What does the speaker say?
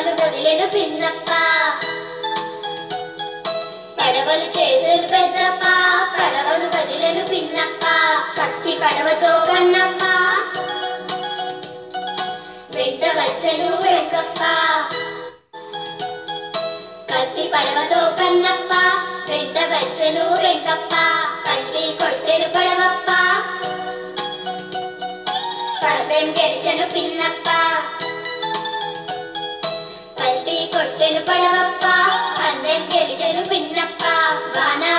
పడవలు వదిలేను పిన్నప్ప పడవలు చేసేను పెద్దప్ప పడవలు వదిలేను పిన్నప్ప కత్తి పడవతో కన్నప్ప వెంట వచ్చెను వెంకప్ప కత్తి పడవతో కన్నప్ప వెంట వచ్చెను వెంకప్ప కత్తి కొట్టెను పడవప్ప పడవేం గెలిచెను పిన్నప్ప కల్తీ కొట్టెను పడవప్ప అందెం గెలిచెను పిన్నప్ప వాన